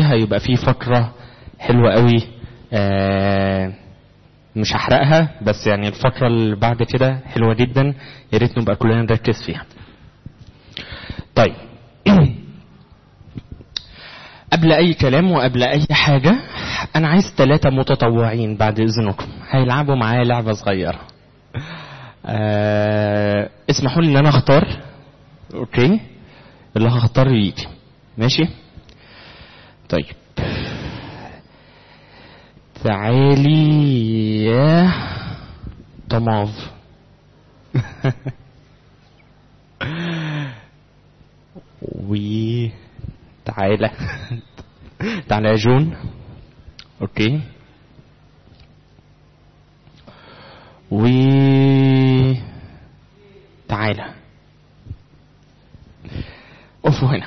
هيبقى فيه فقرة حلوة قوي آه مش هحرقها بس يعني الفقرة اللي بعد كده حلوة جدا يا ريت نبقى كلنا نركز فيها طيب قبل اي كلام وقبل اي حاجة انا عايز ثلاثة متطوعين بعد اذنكم هيلعبوا معايا لعبة صغيرة آه اسمحوا لي ان انا اختار اوكي اللي هختار يجي ماشي طيب تعالي يا طماف و تعالى تعالى يا جون اوكي و تعالى قفوا هنا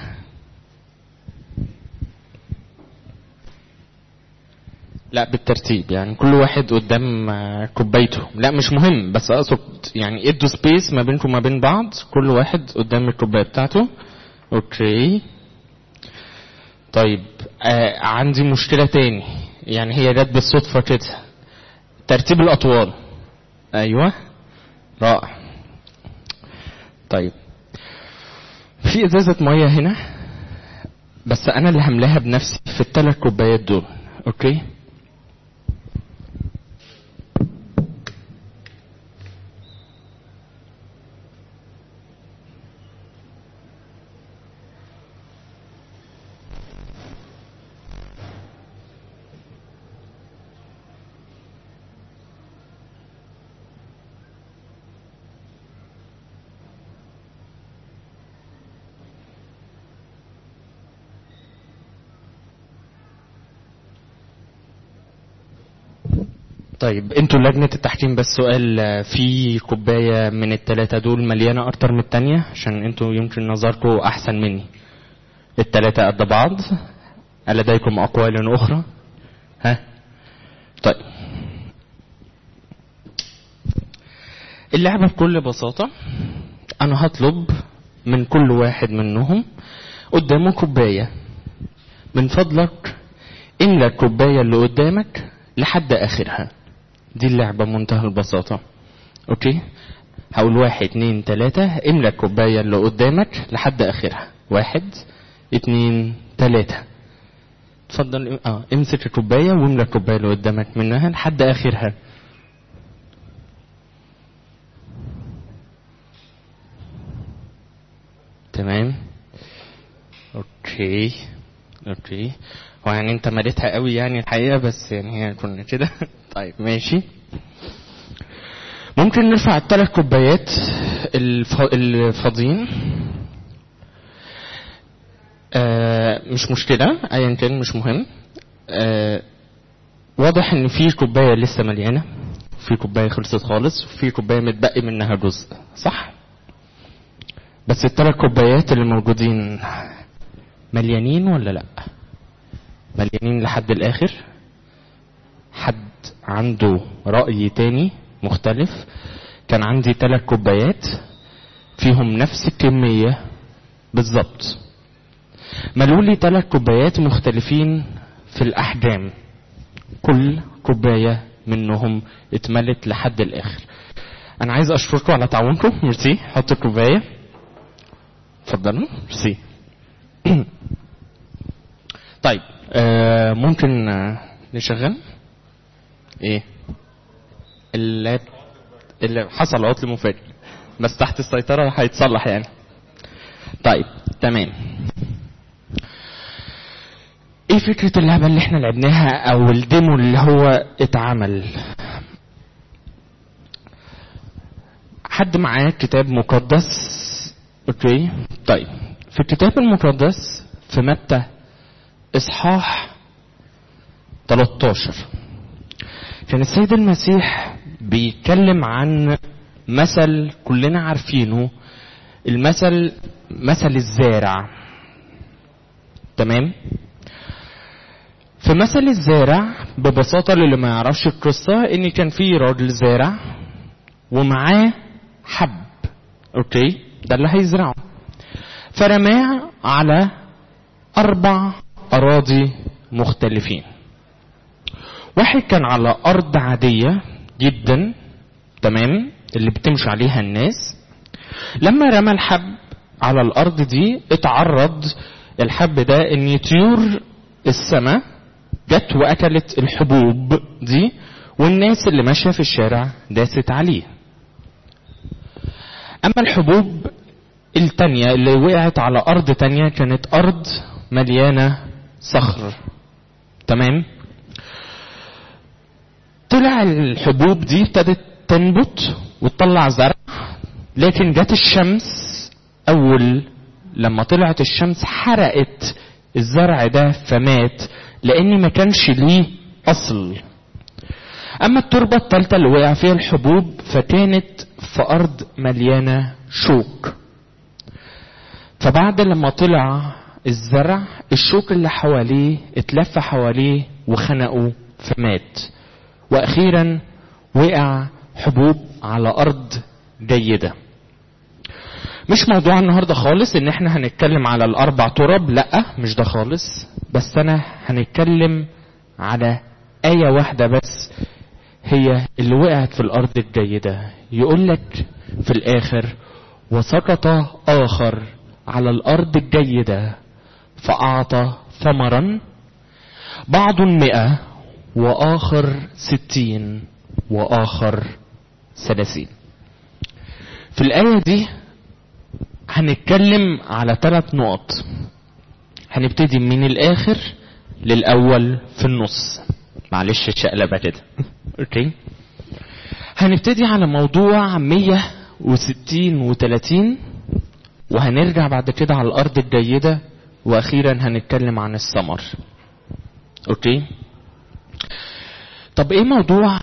لا بالترتيب يعني كل واحد قدام كوبايته لا مش مهم بس اقصد يعني ادوا سبيس ما بينكم وما بين بعض كل واحد قدام الكوبايه بتاعته اوكي طيب آه عندي مشكله تاني يعني هي جت بالصدفه كده ترتيب الاطوال ايوه رائع طيب في ازازه ميه هنا بس انا اللي هملاها بنفسي في الثلاث كوبايات دول اوكي طيب انتوا لجنة التحكيم بس سؤال في كوباية من التلاتة دول مليانة أكتر من التانية عشان انتوا يمكن نظركم أحسن مني التلاتة قد بعض ألديكم أقوال أخرى ها طيب اللعبة بكل بساطة أنا هطلب من كل واحد منهم قدامه كوباية من فضلك املى الكوباية اللي قدامك لحد آخرها دي اللعبة منتهى البساطة اوكي هقول واحد اتنين تلاتة املى الكوباية اللي قدامك لحد اخرها واحد اتنين تلاتة اتفضل اه امسك الكوباية واملى الكوباية اللي قدامك منها لحد اخرها تمام اوكي اوكي هو يعني انت مليتها قوي يعني الحقيقه بس يعني هي كنا كده طيب ماشي ممكن نرفع الثلاث كوبايات الف... الفاضيين آه مش مشكلة ايا كان مش مهم آه واضح ان في كوباية لسه مليانة في كوباية خلصت خالص وفي كوباية متبقي منها جزء صح بس الثلاث كوبايات اللي موجودين مليانين ولا لا مليانين لحد الاخر حد عنده رأي تاني مختلف كان عندي ثلاث كوبايات فيهم نفس الكمية بالظبط ملوا لي ثلاث كوبايات مختلفين في الأحجام كل كوباية منهم اتملت لحد الآخر أنا عايز أشكركم على تعاونكم ميرسي حطوا الكوباية اتفضلوا ميرسي طيب آه ممكن آه نشغل ايه اللي, اللي حصل عطل مفاجئ بس تحت السيطرة هيتصلح يعني طيب تمام ايه فكرة اللعبة اللي احنا لعبناها او الديمو اللي هو اتعمل حد معاه كتاب مقدس اوكي طيب في الكتاب المقدس في متى اصحاح 13 كان السيد المسيح بيتكلم عن مثل كلنا عارفينه المثل مثل الزارع تمام في مثل الزارع ببساطة للي ما يعرفش القصة ان كان في راجل زارع ومعاه حب اوكي ده اللي هيزرعه فرماه على اربع اراضي مختلفين واحد كان على أرض عادية جدا تمام اللي بتمشي عليها الناس لما رمى الحب على الأرض دي اتعرض الحب ده ان طيور السماء جت واكلت الحبوب دي والناس اللي ماشيه في الشارع داست عليه اما الحبوب التانية اللي وقعت على ارض تانية كانت ارض مليانة صخر تمام طلع الحبوب دي ابتدت تنبت وتطلع زرع لكن جت الشمس اول لما طلعت الشمس حرقت الزرع ده فمات لان ما كانش ليه اصل اما التربة التالتة اللي وقع فيها الحبوب فكانت في ارض مليانة شوك فبعد لما طلع الزرع الشوك اللي حواليه اتلف حواليه وخنقه فمات واخيرا وقع حبوب على ارض جيده مش موضوع النهارده خالص ان احنا هنتكلم على الاربع ترب لا مش ده خالص بس انا هنتكلم على آية واحدة بس هي اللي وقعت في الأرض الجيدة يقول لك في الآخر وسقط آخر على الأرض الجيدة فأعطى ثمرا بعض مئة وآخر ستين وآخر ثلاثين في الآية دي هنتكلم على ثلاث نقط هنبتدي من الآخر للأول في النص معلش الشقلبة كده اوكي هنبتدي على موضوع 160 و30 وهنرجع بعد كده على الأرض الجيدة وأخيرا هنتكلم عن الثمر اوكي طب ايه موضوع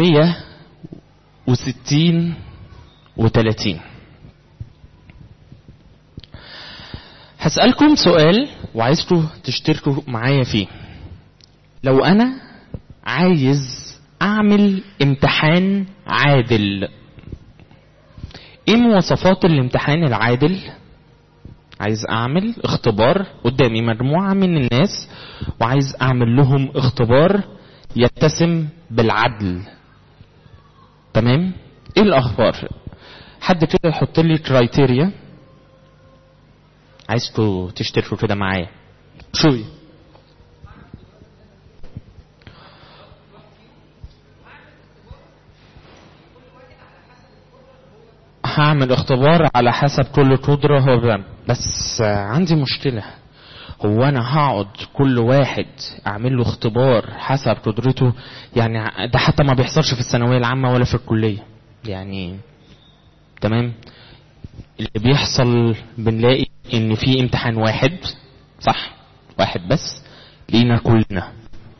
160 و30 هسألكم سؤال وعايزكم تشتركوا معايا فيه لو أنا عايز أعمل امتحان عادل إيه مواصفات الامتحان العادل؟ عايز أعمل اختبار قدامي مجموعة من الناس وعايز أعمل لهم اختبار يتسم بالعدل تمام؟ إيه الأخبار؟ حد كده يحط لي كرايتيريا عايزكم تشتركوا كده معايا شوي هعمل اختبار على حسب كل قدرة هو بيعمل بس عندي مشكلة هو انا هقعد كل واحد اعمل له اختبار حسب قدرته يعني ده حتى ما بيحصلش في الثانوية العامة ولا في الكلية يعني تمام اللي بيحصل بنلاقي ان في امتحان واحد صح واحد بس لينا كلنا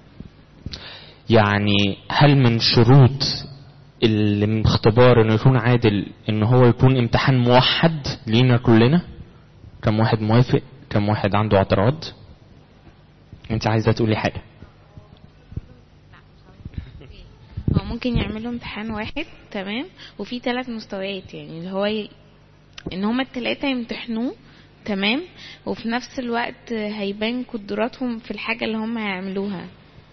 يعني هل من شروط الاختبار انه يكون عادل ان هو يكون امتحان موحد لينا كلنا كم واحد موافق كم واحد عنده اعتراض انت عايزه تقولي حاجه هو ممكن يعملوا امتحان واحد تمام وفي ثلاث مستويات يعني اللي هو ي... ان هما الثلاثه يمتحنوه تمام وفي نفس الوقت هيبان قدراتهم في الحاجه اللي هم هيعملوها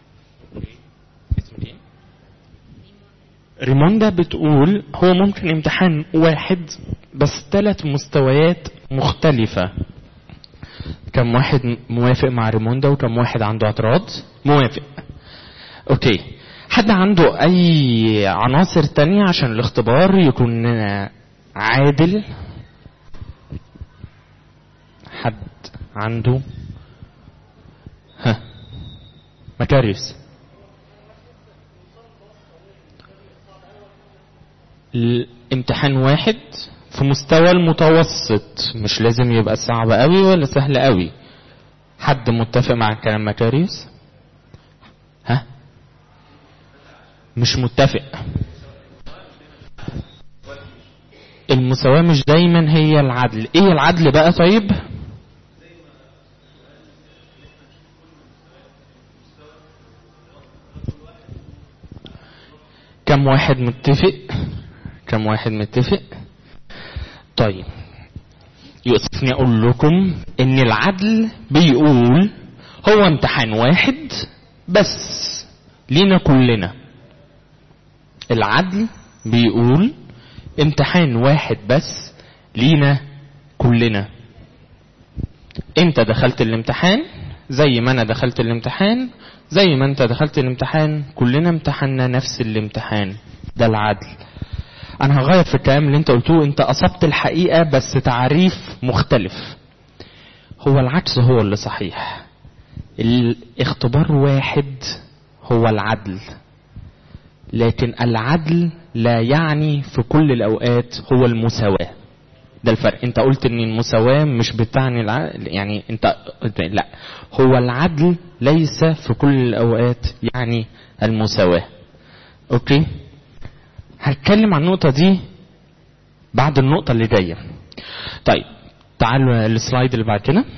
ريموندا بتقول هو ممكن امتحان واحد بس ثلاث مستويات مختلفة كم واحد موافق مع ريموندا وكم واحد عنده اعتراض موافق اوكي حد عنده اي عناصر تانية عشان الاختبار يكون عادل حد عنده ها مكاريوس الامتحان واحد في مستوى المتوسط مش لازم يبقى صعب قوي ولا سهل قوي حد متفق مع كلام مكاريوس ها مش متفق المساواة مش دايما هي العدل ايه العدل بقى طيب كم واحد متفق كم واحد متفق طيب يؤسفني اقول لكم ان العدل بيقول هو امتحان واحد بس لينا كلنا العدل بيقول امتحان واحد بس لينا كلنا انت دخلت الامتحان زي ما انا دخلت الامتحان زي ما انت دخلت الامتحان كلنا امتحنا نفس الامتحان ده العدل انا هغير في الكلام اللي انت قلتوه انت اصبت الحقيقة بس تعريف مختلف هو العكس هو اللي صحيح الاختبار واحد هو العدل لكن العدل لا يعني في كل الاوقات هو المساواة ده الفرق انت قلت ان المساواة مش بتعني العدل يعني انت لا هو العدل ليس في كل الاوقات يعني المساواة اوكي هتكلم عن النقطة دي بعد النقطة اللي جاية طيب تعالوا السلايد اللي بعد كده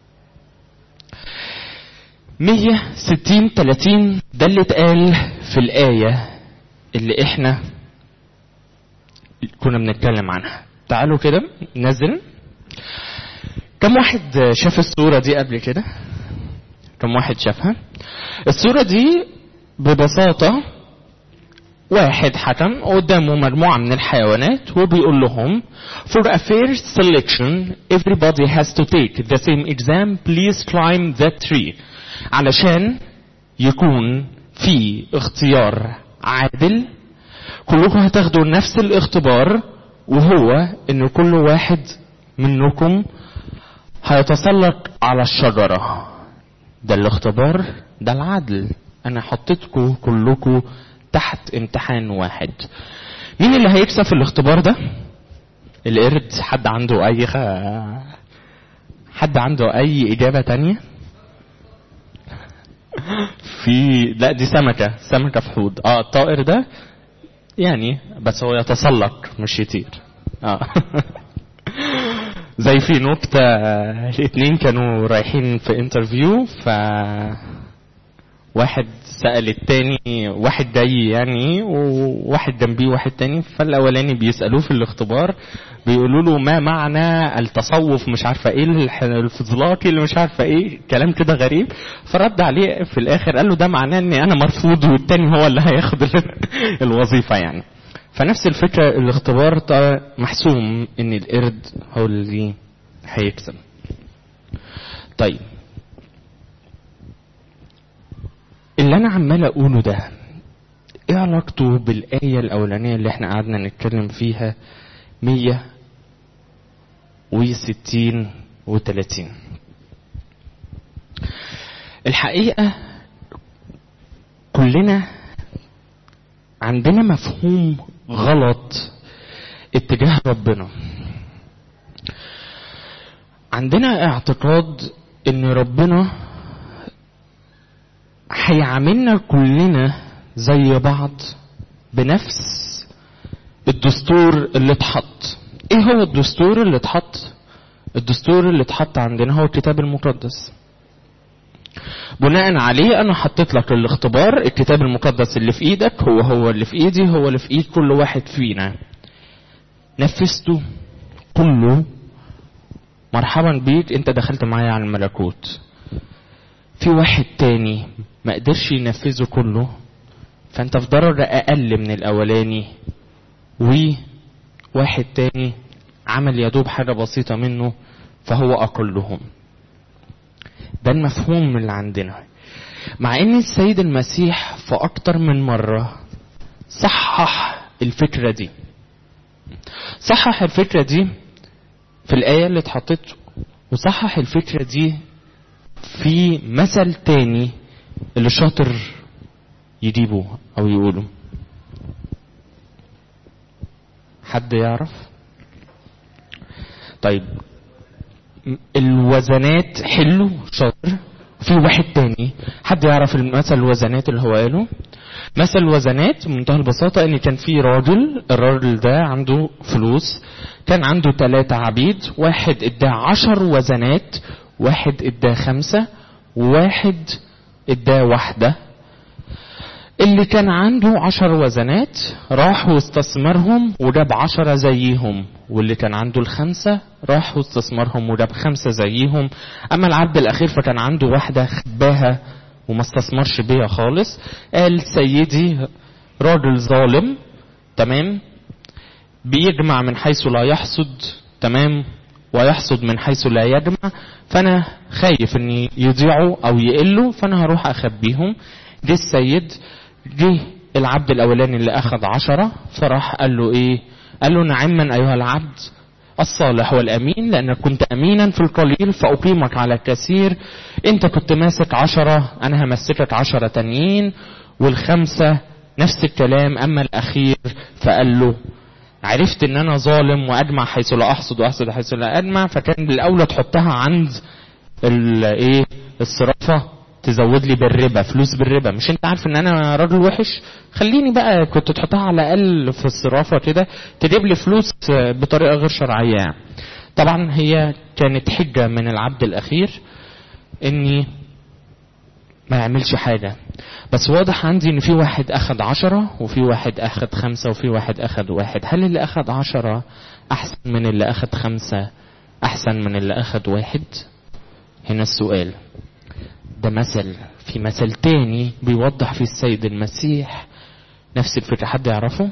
160 30 ده اللي اتقال في الآية اللي احنا كنا بنتكلم عنها تعالوا كده نزل كم واحد شاف الصورة دي قبل كده كم واحد شافها الصورة دي ببساطة واحد حكم قدامه مجموعة من الحيوانات وبيقول لهم For a fair selection everybody has to take the same exam please climb that tree علشان يكون في اختيار عادل كلكم هتاخدوا نفس الاختبار وهو ان كل واحد منكم هيتسلق على الشجرة ده الاختبار ده العدل انا حطيتكم كلكم تحت امتحان واحد مين اللي هيكسب في الاختبار ده القرد حد عنده اي خ... حد عنده اي اجابة تانية في لا دي سمكة سمكة في حوض اه الطائر ده يعني بس هو يتسلق مش يطير اه زي في نكتة الاتنين كانوا رايحين في انترفيو ف واحد سأل التاني واحد جاي يعني وواحد جنبيه واحد تاني فالاولاني بيسألوه في الاختبار بيقولوا له ما معنى التصوف مش عارفه ايه الفضلاكي اللي مش عارفه ايه كلام كده غريب فرد عليه في الاخر قال له ده معناه اني انا مرفوض والتاني هو اللي هياخد الوظيفه يعني فنفس الفكره الاختبار ده محسوم ان القرد هو اللي هيكسب طيب اللي انا عمال اقوله ده ايه علاقته بالايه الاولانيه اللي احنا قعدنا نتكلم فيها مية وستين وتلاتين الحقيقة كلنا عندنا مفهوم غلط اتجاه ربنا عندنا اعتقاد ان ربنا هيعاملنا كلنا زي بعض بنفس الدستور اللي اتحط ايه هو الدستور اللي اتحط الدستور اللي اتحط عندنا هو الكتاب المقدس بناء عليه انا حطيت لك الاختبار الكتاب المقدس اللي في ايدك هو هو اللي في ايدي هو اللي في ايد كل واحد فينا نفذته كله مرحبا بيك انت دخلت معايا على الملكوت في واحد تاني ما قدرش ينفذه كله فانت في ضرر اقل من الاولاني وواحد تاني عمل يدوب حاجة بسيطة منه فهو أقلهم ده المفهوم اللي عندنا مع ان السيد المسيح في اكتر من مرة صحح الفكرة دي صحح الفكرة دي في الآية اللي اتحطت وصحح الفكرة دي في مثل تاني اللي شاطر يجيبه او يقوله حد يعرف طيب الوزنات حلو شاطر في واحد تاني حد يعرف مثل الوزنات اللي هو قاله مثل الوزنات بمنتهى البساطة ان كان في راجل الراجل ده عنده فلوس كان عنده ثلاثة عبيد واحد اداه عشر وزنات واحد اداه خمسة وواحد اداه واحدة اللي كان عنده عشر وزنات راح واستثمرهم وجاب عشرة زيهم واللي كان عنده الخمسة راح واستثمرهم وجاب خمسة زيهم أما العبد الأخير فكان عنده واحدة خباها وما استثمرش بيها خالص قال سيدي راجل ظالم تمام بيجمع من حيث لا يحصد تمام ويحصد من حيث لا يجمع فانا خايف ان يضيعوا او يقلوا فانا هروح اخبيهم جه السيد جه العبد الاولاني اللي اخذ عشرة فراح قال له ايه قال له نعما ايها العبد الصالح والامين لانك كنت امينا في القليل فاقيمك على الكثير انت كنت ماسك عشرة انا همسكك عشرة تانيين والخمسة نفس الكلام اما الاخير فقال له عرفت ان انا ظالم واجمع حيث لا احصد واحصد حيث لا اجمع فكان الاولى تحطها عند الايه الصرافه تزود لي بالربا فلوس بالربا مش انت عارف ان انا راجل وحش خليني بقى كنت تحطها على الاقل في الصرافه كده تجيب لي فلوس بطريقه غير شرعيه يعني. طبعا هي كانت حجه من العبد الاخير اني ما يعملش حاجة بس واضح عندي ان في واحد اخد عشرة وفي واحد اخد خمسة وفي واحد اخد واحد هل اللي اخد عشرة احسن من اللي اخد خمسة احسن من اللي اخد واحد هنا السؤال ده مثل في مثل تاني بيوضح في السيد المسيح نفس الفكرة حد يعرفه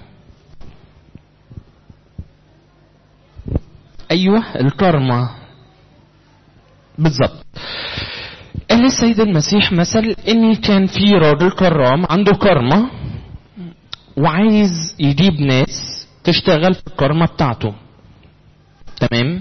ايوه الكرمة بالظبط قال السيد المسيح مثل ان كان في راجل كرام عنده كرمة وعايز يجيب ناس تشتغل في الكرمة بتاعته تمام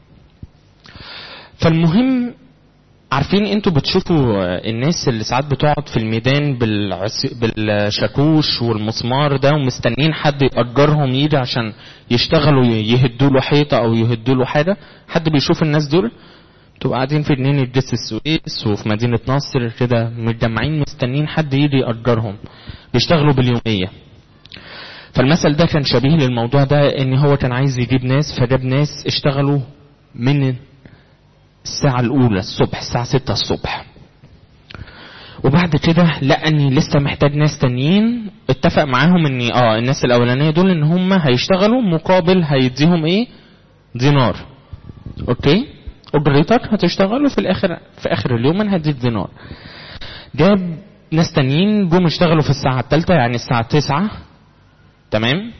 فالمهم عارفين انتوا بتشوفوا الناس اللي ساعات بتقعد في الميدان بالعس... بالشاكوش والمسمار ده ومستنين حد يأجرهم يجي عشان يشتغلوا يهدوا له حيطة او يهدوا له حاجة حد بيشوف الناس دول تبقى قاعدين في جنينة جسر السويس وفي مدينة نصر كده متجمعين مستنين حد يجي يأجرهم بيشتغلوا باليومية فالمثل ده كان شبيه للموضوع ده ان هو كان عايز يجيب ناس فجاب ناس اشتغلوا من الساعة الأولى الصبح الساعة ستة الصبح وبعد كده لقى اني لسه محتاج ناس تانيين اتفق معاهم اني اه الناس الاولانيه دول ان هم هيشتغلوا مقابل هيديهم ايه دينار اوكي اجرتك هتشتغل وفي الاخر في اخر اليوم انا هديك دينار جاب ناس تانيين جم اشتغلوا في الساعة الثالثة يعني الساعة تسعة تمام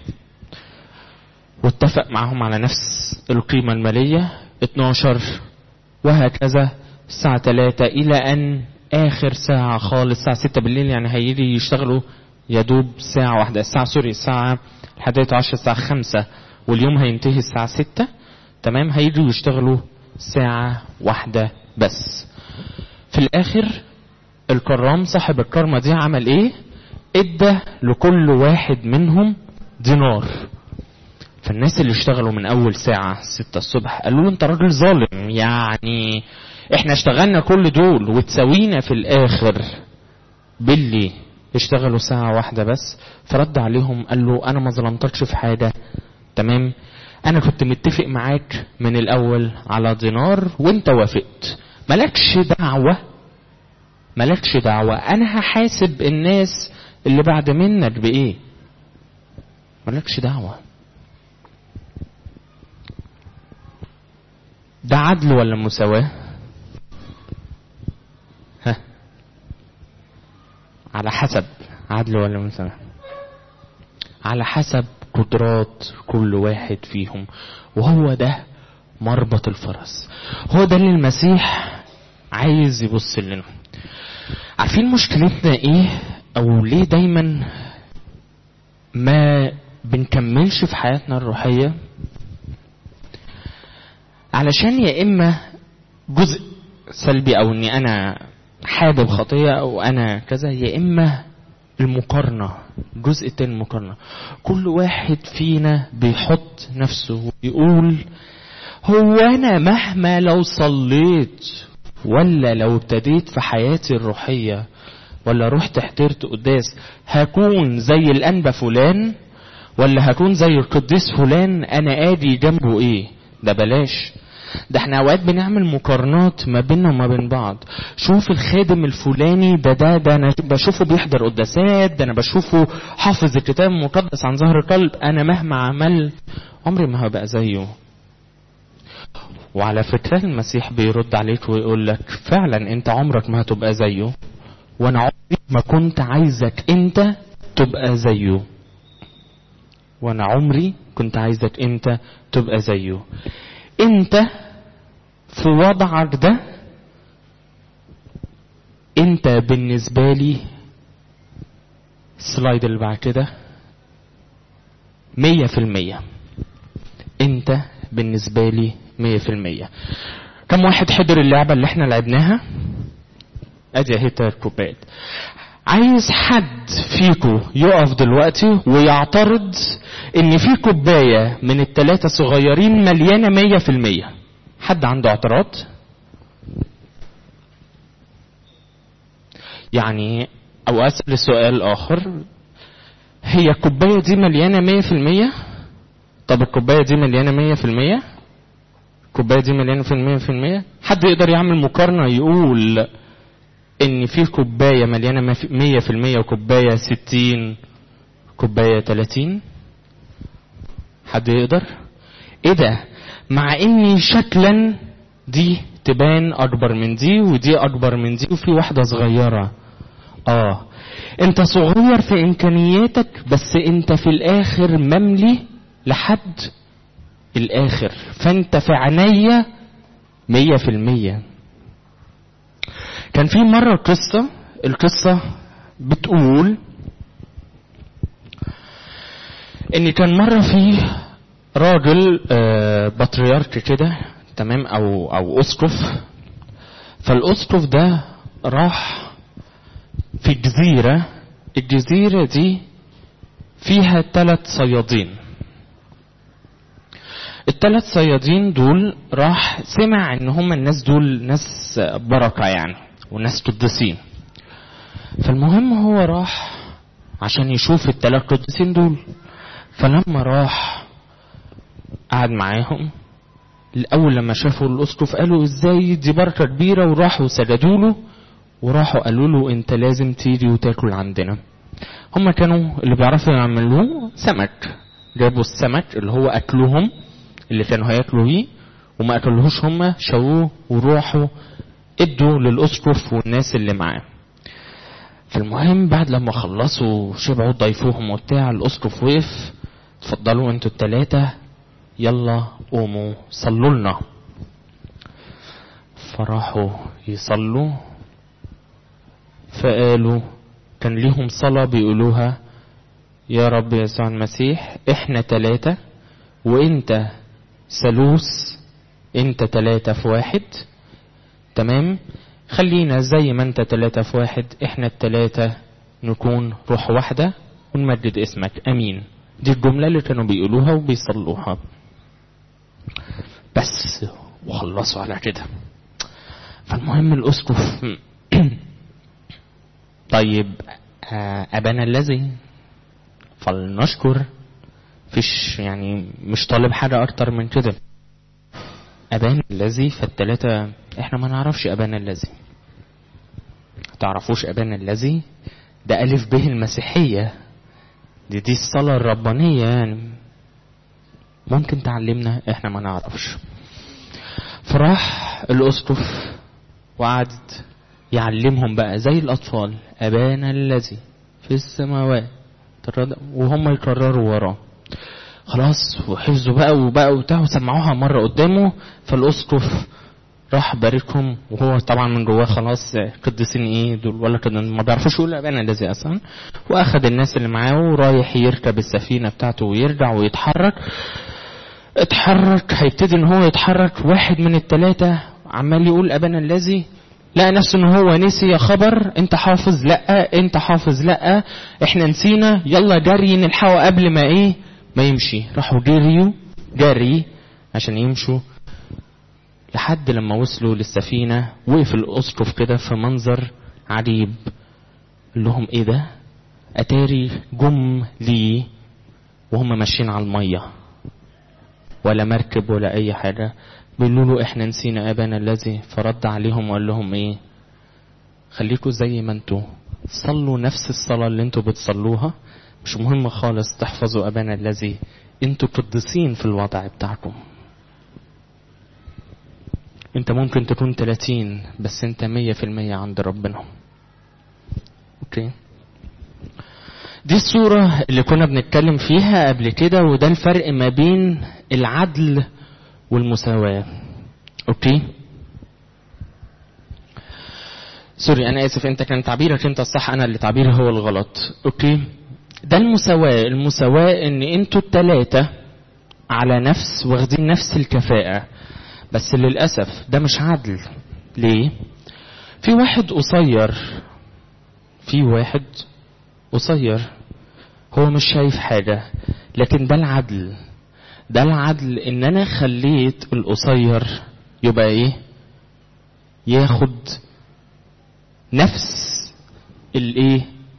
واتفق معاهم على نفس القيمة المالية 12 وهكذا الساعة 3 إلى أن آخر ساعة خالص الساعة 6 بالليل يعني هيجي يشتغلوا يدوب ساعة واحدة الساعة سوري الساعة الحادية عشر الساعة 5 واليوم هينتهي الساعة 6 تمام هيجوا يشتغلوا ساعة واحدة بس في الآخر الكرام صاحب الكرمة دي عمل ايه ادى لكل واحد منهم دينار فالناس اللي اشتغلوا من اول ساعة ستة الصبح قالوا له انت راجل ظالم يعني احنا اشتغلنا كل دول وتساوينا في الاخر باللي اشتغلوا ساعة واحدة بس فرد عليهم قال له انا ما ظلمتكش في حاجة تمام انا كنت متفق معاك من الاول على دينار وانت وافقت ملكش دعوة ملكش دعوة انا هحاسب الناس اللي بعد منك بايه ملكش دعوة ده عدل ولا مساواة ها على حسب عدل ولا مساواة على حسب قدرات كل واحد فيهم وهو ده مربط الفرس هو ده اللي المسيح عايز يبص لنا عارفين مشكلتنا ايه او ليه دايما ما بنكملش في حياتنا الروحية علشان يا اما جزء سلبي او اني انا حابب خطية او انا كذا يا اما المقارنة جزء تاني المقارنة كل واحد فينا بيحط نفسه ويقول هو انا مهما لو صليت ولا لو ابتديت في حياتي الروحية ولا رحت حضرت قداس هكون زي الانبا فلان ولا هكون زي القديس فلان انا ادي جنبه ايه ده بلاش ده احنا اوقات بنعمل مقارنات ما بيننا وما بين بعض شوف الخادم الفلاني ده ده ده انا بشوفه بيحضر قداسات ده انا بشوفه حافظ الكتاب المقدس عن ظهر قلب انا مهما عمل عمري ما هبقى زيه وعلى فكرة المسيح بيرد عليك ويقول لك فعلا انت عمرك ما هتبقى زيه وانا عمري ما كنت عايزك انت تبقى زيه وانا عمري كنت عايزك انت تبقى زيه انت في وضعك ده انت بالنسبة لي السلايد اللي بعد كده مية في المية انت بالنسبة لي مية في المية كم واحد حضر اللعبة اللي احنا لعبناها ادي اهي تلات كوبايات عايز حد فيكو يقف دلوقتي ويعترض ان في كوباية من التلاتة صغيرين مليانة مية في المية حد عنده اعتراض يعني او اسأل سؤال اخر هي الكوباية دي مليانة مية في المية طب الكوباية دي مليانة مية في المية الكوباية دي مليانة في المية في المية حد يقدر يعمل مقارنة يقول ان في كوباية مليانة مية في المية وكوباية ستين كوباية تلاتين حد يقدر ايه ده مع اني شكلا دي تبان اكبر من دي ودي اكبر من دي وفي واحدة صغيرة اه انت صغير في امكانياتك بس انت في الاخر مملي لحد الاخر فانت في عينيا مية في المية كان في مرة قصة القصة بتقول ان كان مرة في راجل آه بطريرك كده تمام او او اسقف فالاسقف ده راح في جزيرة الجزيرة دي فيها ثلاث صيادين الثلاث صيادين دول راح سمع ان هم الناس دول ناس بركة يعني وناس قديسين فالمهم هو راح عشان يشوف الثلاث قديسين دول فلما راح قعد معاهم الاول لما شافوا الاسقف قالوا ازاي دي بركة كبيرة وراحوا سجدوا له وراحوا قالوا له انت لازم تيجي وتاكل عندنا هم كانوا اللي بيعرفوا يعملوه سمك جابوا السمك اللي هو اكلهم اللي كانوا هياكلوا بيه وما اكلوهوش هم شووه وروحوا ادوا للاسقف والناس اللي معاه فالمهم بعد لما خلصوا شبعوا ضيفوهم وبتاع الاسقف وقف اتفضلوا انتوا التلاتة يلا قوموا صلوا لنا فراحوا يصلوا فقالوا كان ليهم صلاة بيقولوها يا رب يسوع المسيح احنا تلاتة وانت ثالوث انت تلاتة في واحد تمام خلينا زي ما انت تلاتة في واحد احنا التلاتة نكون روح واحدة ونمجد اسمك امين دي الجملة اللي كانوا بيقولوها وبيصلوها بس وخلصوا على كده فالمهم الاسقف طيب ابانا الذي فلنشكر فيش يعني مش طالب حاجة أكتر من كده أبانا الذي فالتلاتة إحنا ما نعرفش أبانا الذي تعرفوش أبانا الذي ده ألف به المسيحية دي دي الصلاة الربانية يعني ممكن تعلمنا إحنا ما نعرفش فراح الأسقف وقعد يعلمهم بقى زي الأطفال أبانا الذي في السماوات وهم يكرروا وراه خلاص وحفظوا بقى وبقى وبتاع وسمعوها مرة قدامه فالأسقف راح باركهم وهو طبعا من جواه خلاص قديسين ايه دول ولا كده ما بيعرفوش يقول ابانا الذي اصلا واخد الناس اللي معاه ورايح يركب السفينه بتاعته ويرجع ويتحرك اتحرك هيبتدي ان هو يتحرك واحد من الثلاثه عمال يقول ابانا الذي لقى نفسه ان هو نسي يا خبر انت حافظ لا انت حافظ لا احنا نسينا يلا جري نلحقه قبل ما ايه ما يمشي راحوا جريوا جري عشان يمشوا لحد لما وصلوا للسفينة وقف الأسقف كده في منظر عجيب قال لهم ايه ده اتاري جم لي وهم ماشيين على المية ولا مركب ولا اي حاجة بيقولوا له احنا نسينا ابانا الذي فرد عليهم وقال لهم ايه خليكوا زي ما انتوا صلوا نفس الصلاة اللي انتوا بتصلوها مش مهم خالص تحفظوا ابانا الذي انتوا قديسين في الوضع بتاعكم انت ممكن تكون 30 بس انت 100% عند ربنا اوكي دي الصورة اللي كنا بنتكلم فيها قبل كده وده الفرق ما بين العدل والمساواة اوكي سوري انا اسف انت كان تعبيرك انت الصح انا اللي تعبيري هو الغلط اوكي ده المساواة المساواة ان انتوا التلاتة على نفس واخدين نفس الكفاءة بس للأسف ده مش عدل ليه في واحد قصير في واحد قصير هو مش شايف حاجة لكن ده العدل ده العدل ان انا خليت القصير يبقى ايه ياخد نفس الايه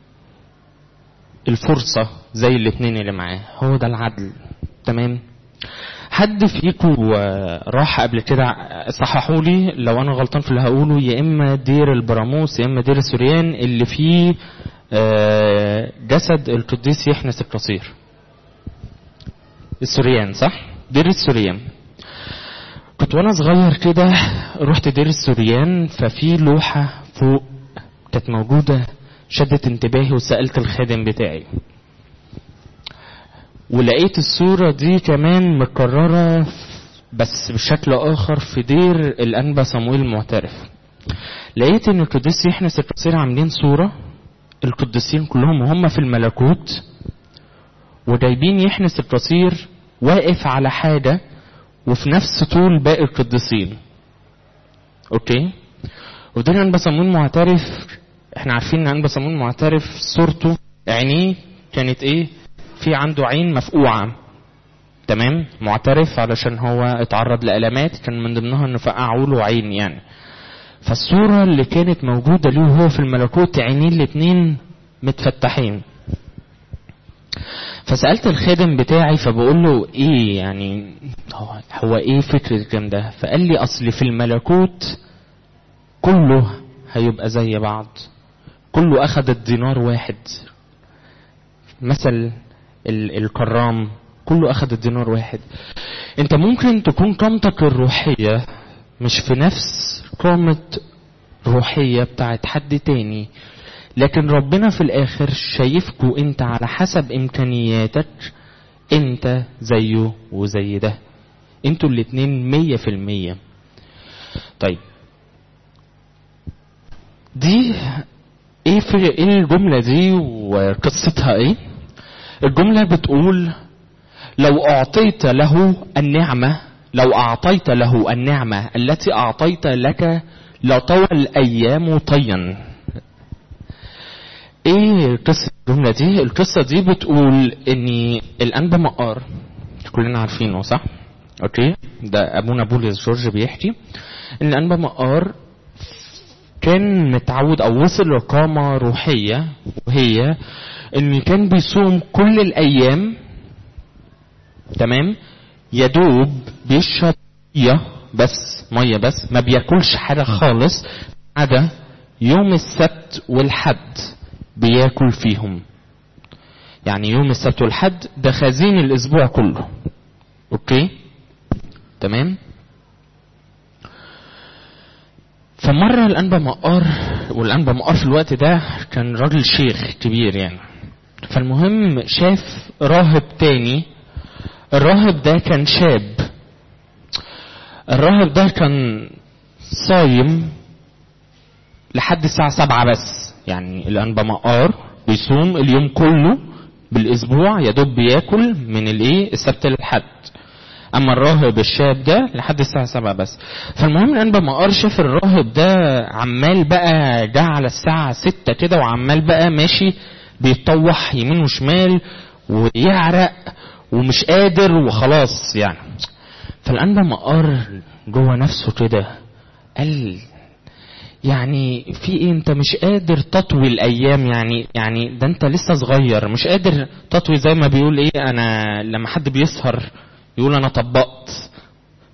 الفرصة زي الاتنين اللي معاه هو ده العدل تمام حد فيكم راح قبل كده صححوا لي لو انا غلطان في اللي هقوله يا اما دير البراموس يا اما دير السوريان اللي فيه جسد القديس يحنس القصير السوريان صح دير السوريان كنت وانا صغير كده رحت دير السوريان ففي لوحة فوق كانت موجودة شدت انتباهي وسألت الخادم بتاعي ولقيت الصورة دي كمان مكررة بس بشكل آخر في دير الأنبا صمويل المعترف لقيت إن القديس يحنس القصير عاملين صورة القديسين كلهم وهم في الملكوت وجايبين يحنس القصير واقف على حاجة وفي نفس طول باقي القديسين اوكي ودير أنبا صمويل معترف احنا عارفين ان أنبا صمويل معترف صورته عينيه كانت ايه في عنده عين مفقوعة تمام معترف علشان هو اتعرض لألمات كان من ضمنها انه فقعوا له عين يعني فالصورة اللي كانت موجودة له وهو في الملكوت عينيه الاتنين متفتحين فسألت الخادم بتاعي فبقول له ايه يعني هو, هو ايه فكرة الكلام ده فقال لي اصل في الملكوت كله هيبقى زي بعض كله اخد الدينار واحد مثل الكرام كله اخد الدينار واحد انت ممكن تكون قامتك الروحية مش في نفس قامة روحية بتاعت حد تاني لكن ربنا في الاخر شايفكو انت على حسب امكانياتك انت زيه وزي ده انتوا الاتنين مية في المية طيب دي ايه في ايه الجملة دي وقصتها ايه الجملة بتقول لو أعطيت له النعمة لو أعطيت له النعمة التي أعطيت لك لطوى الأيام طيا ايه قصة الجملة دي القصة دي بتقول ان الأنبا مقار كلنا عارفينه صح اوكي ده ابونا بولس جورج بيحكي ان الأنبا مقار كان متعود او وصل لقامة روحية وهي ان كان بيصوم كل الايام تمام يدوب بيشرب ميه بس ميه بس ما بياكلش حاجه خالص عدا يوم السبت والحد بياكل فيهم يعني يوم السبت والحد ده خزين الاسبوع كله اوكي تمام فمرة الأنبا مقار والأنبا مقار في الوقت ده كان راجل شيخ كبير يعني فالمهم شاف راهب تاني الراهب ده كان شاب الراهب ده كان صايم لحد الساعة سبعة بس يعني الأنبا مقار بيصوم اليوم كله بالأسبوع يا دوب بياكل من الإيه السبت للحد أما الراهب الشاب ده لحد الساعة سبعة بس فالمهم الأنبا مقار شاف الراهب ده عمال بقى جه على الساعة ستة كده وعمال بقى ماشي بيتطوح يمين وشمال ويعرق ومش قادر وخلاص يعني فالأنبا مقار جوه نفسه كده قال يعني في ايه انت مش قادر تطوي الايام يعني يعني ده انت لسه صغير مش قادر تطوي زي ما بيقول ايه انا لما حد بيسهر يقول انا طبقت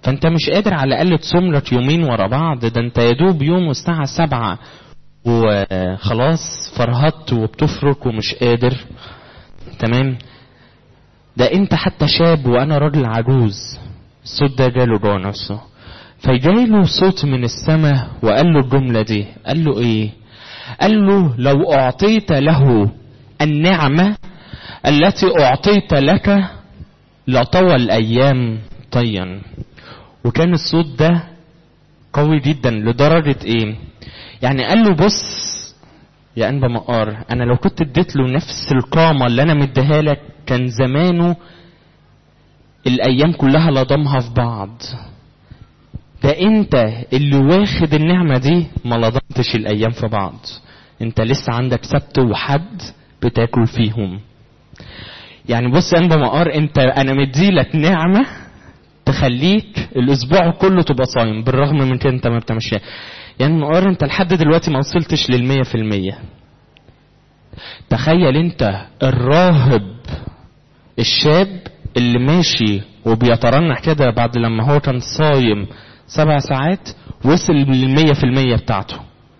فانت مش قادر على الاقل تصوم لك يومين ورا بعض ده انت يا دوب يوم الساعه سبعة وخلاص فرهطت وبتفرك ومش قادر تمام ده انت حتى شاب وانا راجل عجوز الصوت ده جاله جوه نفسه فجاله صوت من السماء وقال له الجملة دي قال له ايه قال له لو اعطيت له النعمة التي اعطيت لك لطوى الايام طيا وكان الصوت ده قوي جدا لدرجة ايه يعني قال له بص يا انبا مقار انا لو كنت اديت له نفس القامة اللي انا مديها لك كان زمانه الايام كلها لضمها في بعض ده انت اللي واخد النعمة دي ما لضمتش الايام في بعض انت لسه عندك سبت وحد بتاكل فيهم يعني بص يا انبا مقار انت انا مديلك نعمة تخليك الاسبوع كله تبقى صايم بالرغم من كده انت ما بتعملش يعني مقار انت لحد دلوقتي ما وصلتش للمية في المية تخيل انت الراهب الشاب اللي ماشي وبيترنح كده بعد لما هو كان صايم سبع ساعات وصل للمية في المية بتاعته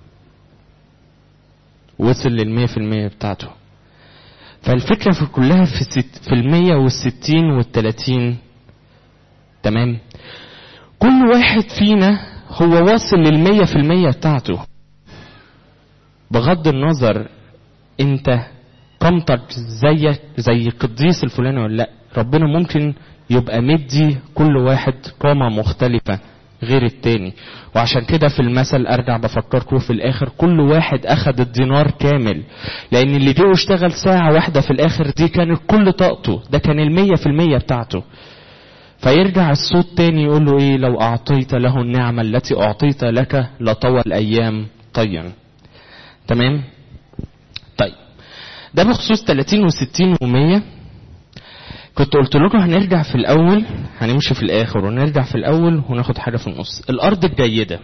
وصل للمية في المية بتاعته فالفكرة في كلها في, ست في المية والستين والتلاتين تمام كل واحد فينا هو واصل للمية في المية بتاعته بغض النظر انت قامتك زيك زي القديس الفلاني ولا لا ربنا ممكن يبقى مدي كل واحد قامة مختلفة غير التاني وعشان كده في المثل ارجع بفكركم في الاخر كل واحد اخد الدينار كامل لان اللي جه اشتغل ساعة واحدة في الاخر دي كانت كل طاقته ده كان المية في المية بتاعته فيرجع الصوت تاني يقول له ايه لو اعطيت له النعمة التي اعطيت لك لطوى الايام طيا تمام طيب ده بخصوص 30 و60 و100 كنت قلت لكم هنرجع في الاول هنمشي في الاخر ونرجع في الاول وناخد حاجه في النص الارض الجيده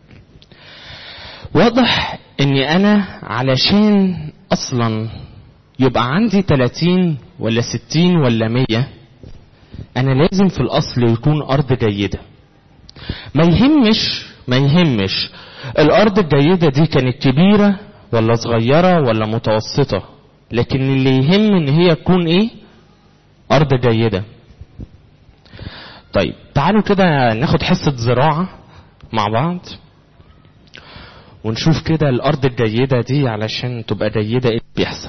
واضح اني انا علشان اصلا يبقى عندي 30 ولا 60 ولا 100 انا لازم في الاصل يكون ارض جيده ما يهمش ما يهمش الارض الجيده دي كانت كبيره ولا صغيره ولا متوسطه لكن اللي يهم ان هي تكون ايه أرض جيدة طيب تعالوا كده ناخد حصة زراعة مع بعض ونشوف كده الأرض الجيدة دي علشان تبقى جيدة إيه بيحصل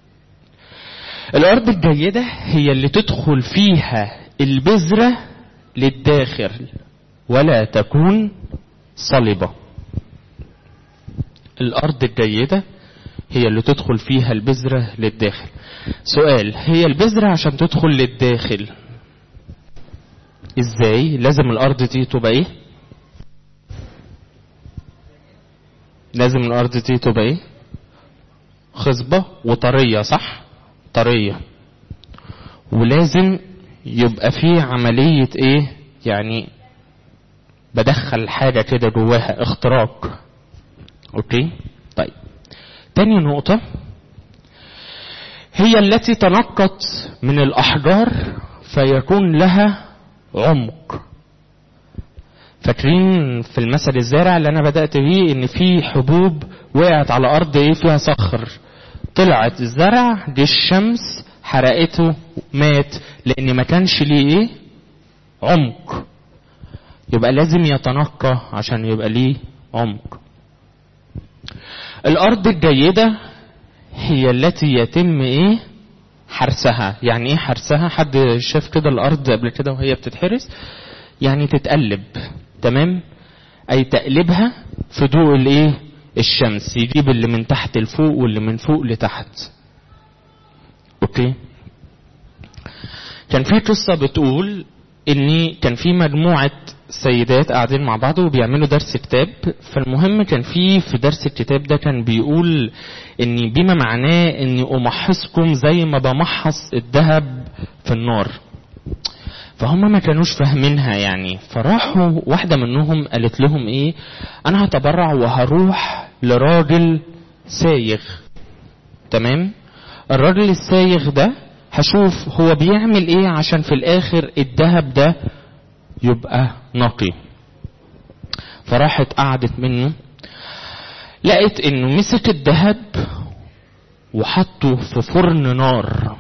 الأرض الجيدة هي اللي تدخل فيها البذرة للداخل ولا تكون صلبة الأرض الجيدة هي اللي تدخل فيها البذرة للداخل سؤال هي البذرة عشان تدخل للداخل ازاي لازم الارض دي تبقى ايه لازم الارض دي تبقى ايه خصبة وطرية صح طرية ولازم يبقى في عملية ايه يعني بدخل حاجة كده جواها اختراق اوكي طيب تاني نقطة هي التي تنقت من الأحجار فيكون لها عمق فاكرين في المثل الزارع اللي أنا بدأت بيه إن في حبوب وقعت على أرض إيه فيها صخر طلعت الزرع دي الشمس حرقته مات لأن ما كانش ليه إيه عمق يبقى لازم يتنقى عشان يبقى ليه عمق الأرض الجيدة هي التي يتم ايه حرسها يعني ايه حرسها حد شاف كده الارض قبل كده وهي بتتحرس يعني تتقلب تمام اي تقلبها في ضوء الايه الشمس يجيب اللي من تحت لفوق واللي من فوق لتحت اوكي كان في قصة بتقول ان كان في مجموعة سيدات قاعدين مع بعض وبيعملوا درس كتاب فالمهم كان في في درس الكتاب ده كان بيقول ان بما معناه اني امحصكم زي ما بمحص الذهب في النار فهم ما كانوش فاهمينها يعني فراحوا واحدة منهم قالت لهم ايه انا هتبرع وهروح لراجل سايغ تمام الراجل السايغ ده هشوف هو بيعمل ايه عشان في الاخر الذهب ده يبقى نقي فراحت قعدت منه لقيت انه مسك الذهب وحطه في فرن نار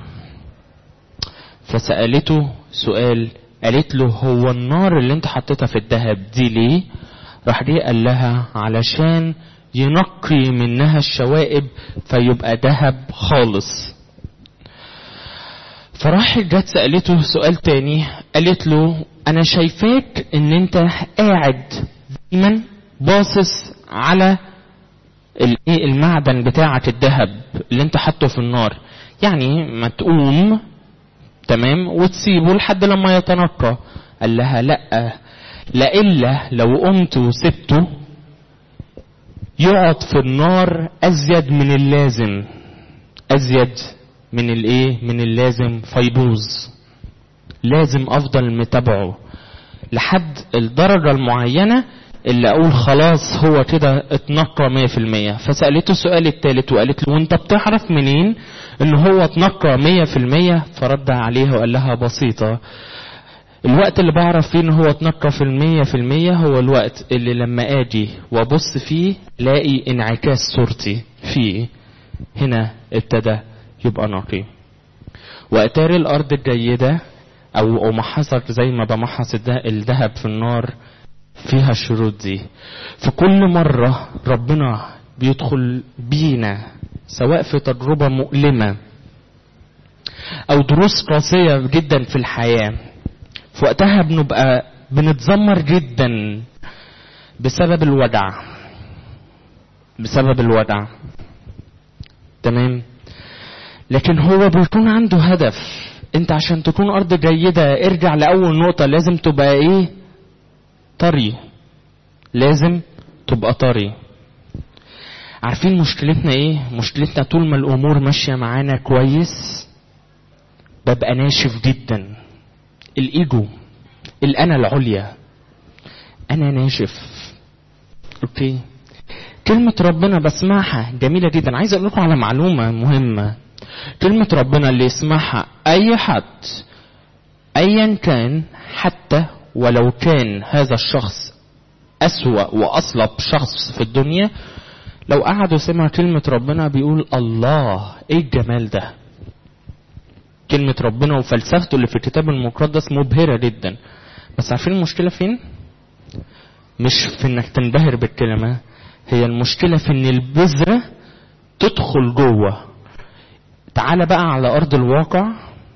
فسألته سؤال قالت له هو النار اللي انت حطيتها في الذهب دي ليه راح جه قال لها علشان ينقي منها الشوائب فيبقى ذهب خالص فراح جت سألته سؤال تاني قالت له انا شايفاك ان انت قاعد دايما باصص على المعدن بتاعك الذهب اللي انت حاطه في النار يعني ما تقوم تمام وتسيبه لحد لما يتنقى قال لها لا لإلا لو قمت وسبته يقعد في النار ازيد من اللازم ازيد من الايه من اللازم فيبوظ لازم افضل متابعه لحد الدرجه المعينه اللي اقول خلاص هو كده اتنقى مية في المية فسألته السؤال التالت وقالت له وانت بتعرف منين ان هو اتنقى مية في المية فرد عليها وقال لها بسيطة الوقت اللي بعرف فيه ان هو اتنقى في المية في المية هو الوقت اللي لما اجي وابص فيه لاقي انعكاس صورتي فيه هنا ابتدى يبقى نقي واتاري الارض الجيدة او امحصك زي ما بمحص الذهب في النار فيها الشروط دي في كل مرة ربنا بيدخل بينا سواء في تجربة مؤلمة أو دروس قاسية جدا في الحياة في وقتها بنبقى بنتذمر جدا بسبب الوجع بسبب الوجع تمام لكن هو بيكون عنده هدف انت عشان تكون ارض جيدة ارجع لأول نقطة لازم تبقى ايه طري لازم تبقى طري عارفين مشكلتنا ايه مشكلتنا طول ما الامور ماشيه معانا كويس ببقى ناشف جدا الايجو الانا العليا انا ناشف اوكي كلمة ربنا بسمعها جميلة جدا عايز اقول لكم على معلومة مهمة كلمة ربنا اللي يسمعها اي حد ايا كان حتى ولو كان هذا الشخص أسوأ وأصلب شخص في الدنيا لو قعد وسمع كلمة ربنا بيقول الله ايه الجمال ده كلمة ربنا وفلسفته اللي في الكتاب المقدس مبهرة جدا بس عارفين المشكلة فين مش في انك تنبهر بالكلمة هي المشكلة في ان البذرة تدخل جوه تعال بقى على ارض الواقع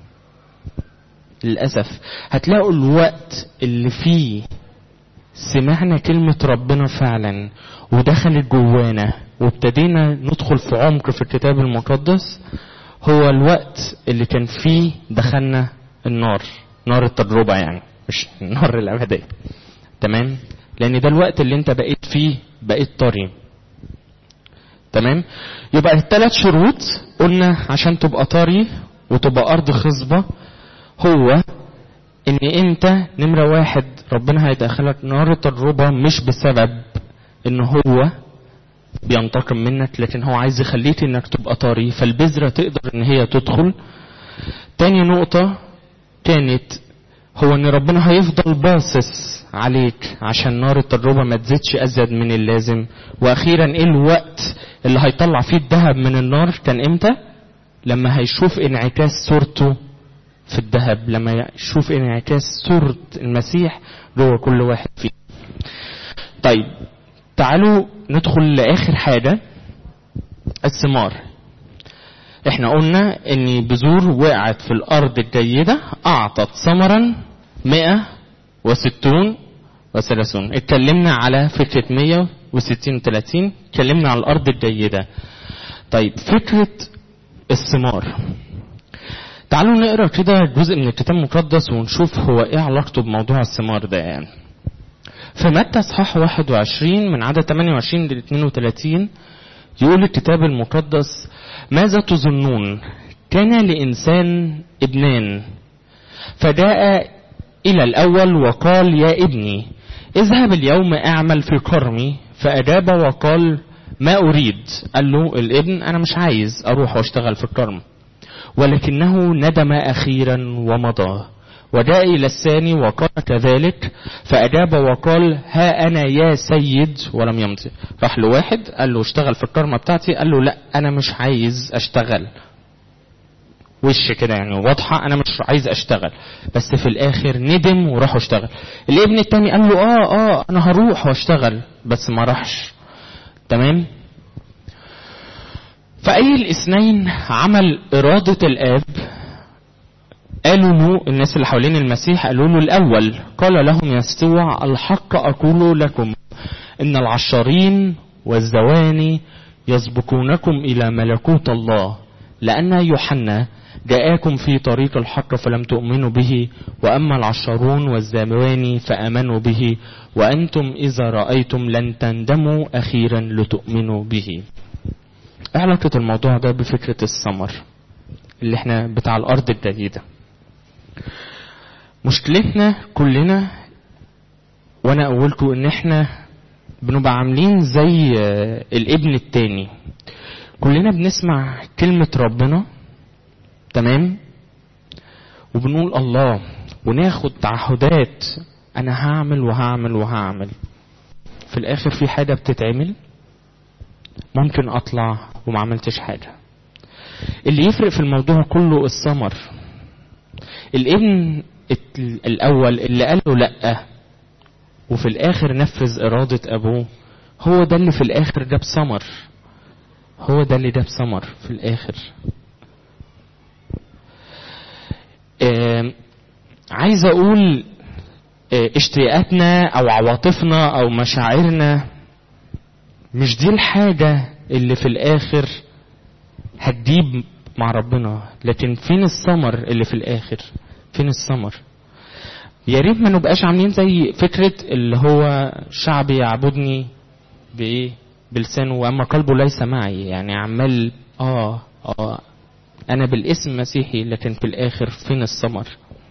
للأسف هتلاقوا الوقت اللي فيه سمعنا كلمة ربنا فعلا ودخلت جوانا وابتدينا ندخل في عمق في الكتاب المقدس هو الوقت اللي كان فيه دخلنا النار نار التجربة يعني مش النار الأبدية تمام لأن ده الوقت اللي انت بقيت فيه بقيت طري تمام يبقى الثلاث شروط قلنا عشان تبقى طري وتبقى أرض خصبة هو ان انت نمرة واحد ربنا هيدخلك نار التجربة مش بسبب ان هو بينتقم منك لكن هو عايز يخليك انك تبقى طري فالبذرة تقدر ان هي تدخل تاني نقطة كانت هو ان ربنا هيفضل باصص عليك عشان نار التجربة ما تزيدش ازيد من اللازم واخيرا ايه الوقت اللي هيطلع فيه الذهب من النار كان امتى لما هيشوف انعكاس صورته في الذهب لما يشوف انعكاس صورة المسيح جوه كل واحد فيه طيب تعالوا ندخل لآخر حاجة الثمار احنا قلنا ان بذور وقعت في الارض الجيدة اعطت ثمرا مئة وستون وثلاثون اتكلمنا على فكرة مية وستين وثلاثين اتكلمنا على الارض الجيدة طيب فكرة الثمار تعالوا نقرا كده جزء من الكتاب المقدس ونشوف هو ايه علاقته بموضوع الثمار ده يعني. في متى اصحاح 21 من عدد 28 ل 32 يقول الكتاب المقدس ماذا تظنون كان لإنسان ابنان فجاء إلى الأول وقال يا ابني اذهب اليوم اعمل في كرمي فأجاب وقال ما أريد قال له الابن أنا مش عايز أروح واشتغل في الكرم ولكنه ندم أخيرا ومضى وداء إلى الثاني وقال كذلك فأجاب وقال ها أنا يا سيد ولم يمضي راح لواحد قال له اشتغل في الكرمة بتاعتي قال له لا أنا مش عايز أشتغل وش كده يعني واضحة أنا مش عايز أشتغل بس في الآخر ندم وراح اشتغل الابن التاني قال له آه آه أنا هروح واشتغل بس ما راحش تمام فأي الاثنين عمل إرادة الآب قالوا له الناس اللي حوالين المسيح قالوا له الأول قال لهم يسوع الحق أقول لكم إن العشارين والزواني يسبقونكم إلى ملكوت الله لأن يوحنا جاءكم في طريق الحق فلم تؤمنوا به وأما العشارون والزواني فآمنوا به وأنتم إذا رأيتم لن تندموا أخيرا لتؤمنوا به علاقة الموضوع ده بفكرة الثمر اللي احنا بتاع الأرض الجديدة مشكلتنا كلنا وانا اقولكم ان احنا بنبقى عاملين زي الابن التاني كلنا بنسمع كلمة ربنا تمام وبنقول الله وناخد تعهدات انا هعمل وهعمل وهعمل في الاخر في حاجة بتتعمل ممكن اطلع وما عملتش حاجة اللي يفرق في الموضوع كله الثمر الابن الاول اللي قال له لا وفي الاخر نفذ ارادة ابوه هو ده اللي في الاخر جاب ثمر هو ده اللي جاب ثمر في الاخر آه عايز اقول آه اشتياقاتنا او عواطفنا او مشاعرنا مش دي الحاجة اللي في الاخر هتجيب مع ربنا لكن فين الثمر اللي في الاخر فين الثمر يا ريت ما نبقاش عاملين زي فكرة اللي هو شعبي يعبدني بايه بلسانه واما قلبه ليس معي يعني عمال اه اه انا بالاسم مسيحي لكن في الاخر فين الثمر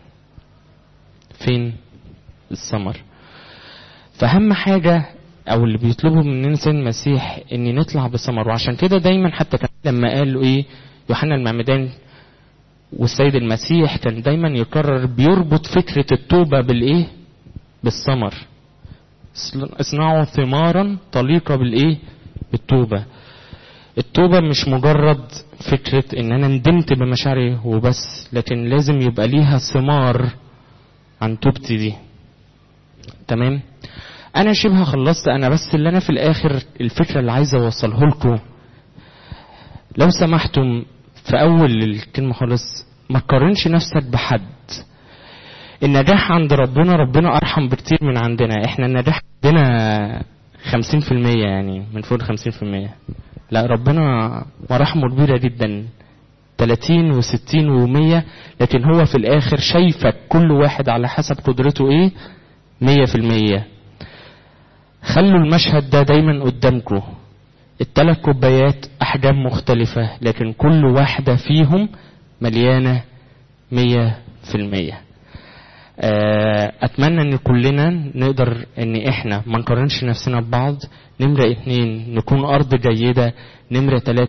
فين الثمر فاهم حاجة او اللي بيطلبوا مننا سيد المسيح ان نطلع بثمر وعشان كده دايما حتى كان لما قالوا ايه يوحنا المعمدان والسيد المسيح كان دايما يكرر بيربط فكرة التوبة بالايه بالثمر اصنعوا ثمارا طليقة بالايه بالتوبة التوبة مش مجرد فكرة ان انا ندمت بمشاعري وبس لكن لازم يبقى ليها ثمار عن توبتي دي تمام انا شبه خلصت انا بس اللي انا في الاخر الفكرة اللي عايز اوصله لكم لو سمحتم في اول الكلمة خالص ما تقارنش نفسك بحد النجاح عند ربنا ربنا ارحم بكتير من عندنا احنا النجاح عندنا خمسين في المية يعني من فوق خمسين في المية لا ربنا مراحمه كبيرة جدا تلاتين وستين ومية لكن هو في الاخر شايفك كل واحد على حسب قدرته ايه مية في المية خلوا المشهد ده دايما قدامكم التلات كوبايات احجام مختلفة لكن كل واحدة فيهم مليانة مية في المية اتمنى ان كلنا نقدر ان احنا ما نقارنش نفسنا ببعض نمرة اتنين نكون ارض جيدة نمرة تلاتة